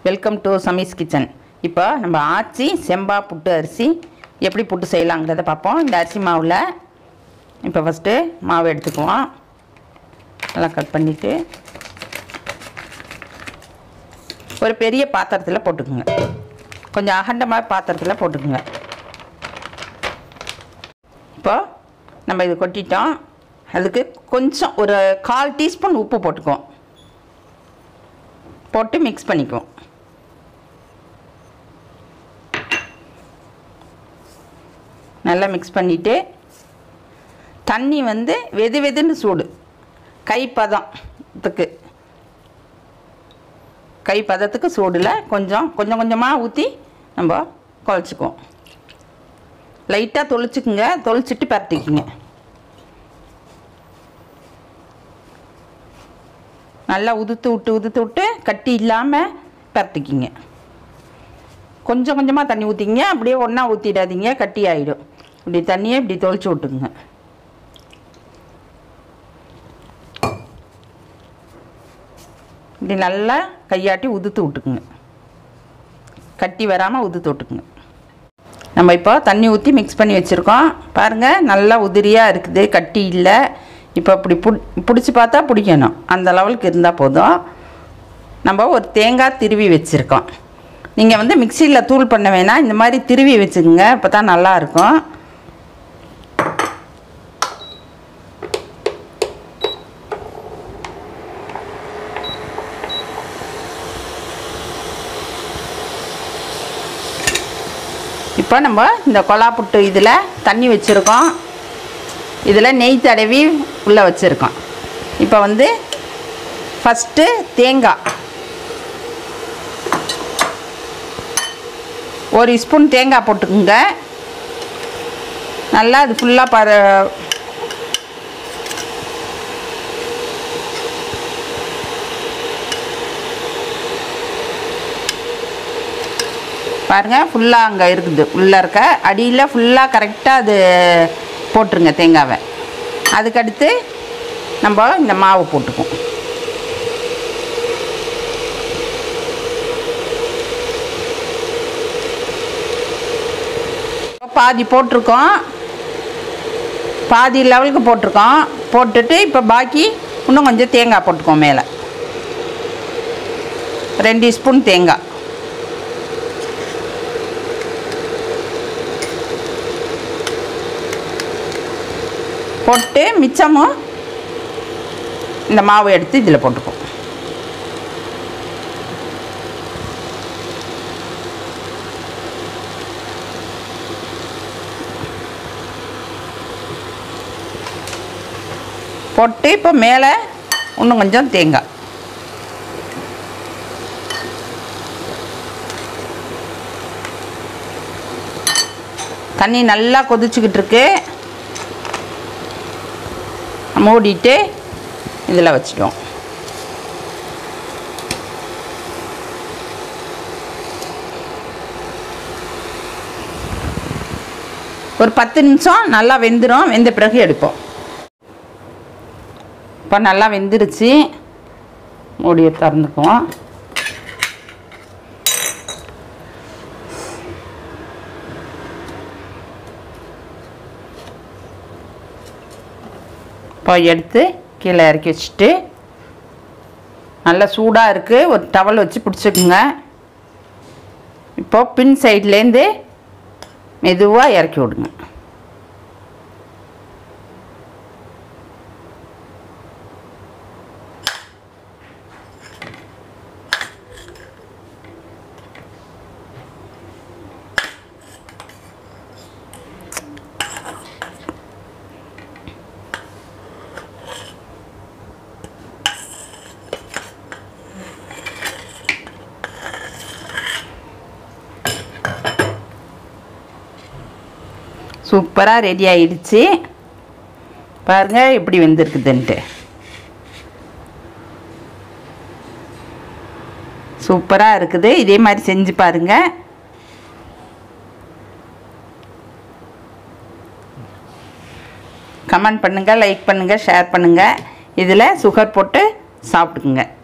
welcome to சமீஸ் kitchen இப்போ நம்ம ஆச்சி செம்பா புட்டு அரிசி எப்படி புட்டு செய்யலாங்கிறத பார்ப்போம் இந்த அரிசி மாவில் இப்போ ஃபஸ்ட்டு மாவு எடுத்துக்குவோம் நல்லா கட் பண்ணிவிட்டு ஒரு பெரிய பாத்திரத்தில் போட்டுக்குங்க கொஞ்சம் அகண்டமாக பாத்திரத்தில் போட்டுக்குங்க இப்போ நம்ம இது கொட்டிட்டோம் அதுக்கு கொஞ்சம் ஒரு கால் டீஸ்பூன் உப்பு போட்டுக்குவோம் போட்டு மிக்ஸ் பண்ணிக்குவோம் நல்லா மிக்ஸ் பண்ணிவிட்டு தண்ணி வந்து வெது வெதுன்னு சூடு கைப்பதத்துக்கு கை பதத்துக்கு சூடில் கொஞ்சம் கொஞ்சம் கொஞ்சமாக ஊற்றி நம்ம குழச்சிக்குவோம் லைட்டாக தொளிச்சுக்குங்க தொளிச்சிட்டு பரட்டிக்குங்க நல்லா உதுத்து விட்டு உதுத்து விட்டு கட்டி இல்லாமல் பரட்டிக்கிங்க கொஞ்சம் கொஞ்சமாக தண்ணி ஊற்றிங்க அப்படியே ஒன்றா ஊற்றிடாதீங்க கட்டி ஆகிடும் இப்படி தண்ணியை இப்படி தொளிச்சு விட்டுக்குங்க இப்படி நல்லா கையாட்டி உதுத்து விட்டுக்குங்க கட்டி வராமல் உதுத்து விட்டுக்குங்க நம்ம இப்போ தண்ணி ஊற்றி மிக்ஸ் பண்ணி வச்சுருக்கோம் பாருங்கள் நல்லா உதிரியாக இருக்குது கட்டி இல்லை இப்போ இப்படி புடி பிடிச்சி பார்த்தா பிடிக்கணும் அந்த லெவலுக்கு இருந்தால் போதும் நம்ம ஒரு தேங்காய் திருவி வச்சுருக்கோம் நீங்கள் வந்து மிக்சியில் தூள் பண்ண வேணாம் இந்த மாதிரி திருவி வச்சுக்கோங்க இப்போ தான் நல்லாயிருக்கும் இப்போ நம்ம இந்த கொலா புட்டு இதில் தண்ணி வச்சுருக்கோம் இதில் நெய் தடவி உள்ளே வச்சுருக்கோம் இப்போ வந்து ஃபஸ்ட்டு தேங்காய் ஒரு ஸ்பூன் தேங்காய் போட்டுக்குங்க நல்லா அது ஃபுல்லாக பர பாருங்கள் ஃபுல்லாக அங்கே இருக்குது உள்ளே இருக்க அடியில் ஃபுல்லாக கரெக்டாக அது போட்டுருங்க தேங்காவை அதுக்கடுத்து நம்ம இந்த மாவு போட்டுக்குவோம் பாதி போட்டிருக்கோம் பாதி லெவலுக்கு போட்டிருக்கோம் போட்டுட்டு இப்போ பாக்கி இன்னும் கொஞ்சம் தேங்காய் போட்டுக்கோம் மேலே ரெண்டு ஸ்பூன் தேங்காய் போட்டு மிச்சமும் இந்த மாவு எடுத்து இதில் போட்டுப்போம் போட்டு இப்போ மேலே இன்னும் கொஞ்சம் தேங்காய் தண்ணி நல்லா கொதிச்சுக்கிட்டு இருக்கு மூடிட்டு இதில் வச்சுடுவோம் ஒரு பத்து நிமிஷம் நல்லா வெந்துடும் வெந்த பிறகு எடுப்போம் இப்போ நல்லா வெந்துருச்சு மூடியை திறந்துக்குவோம் இப்போ எடுத்து கீழே இறக்கி வச்சுட்டு நல்லா சூடாக இருக்குது ஒரு டவல் வச்சு பிடிச்சிக்குங்க இப்போ பின் சைட்லேருந்து மெதுவாக இறக்கி விடுங்க சூப்பராக ரெடி ஆயிடுச்சு பாருங்கள் எப்படி வெந்திருக்குதுன்ட்டு சூப்பராக இருக்குது இதே மாதிரி செஞ்சு பாருங்கள் கமெண்ட் பண்ணுங்கள் லைக் பண்ணுங்கள் ஷேர் பண்ணுங்கள் இதில் சுகர் போட்டு சாப்பிட்டுக்குங்க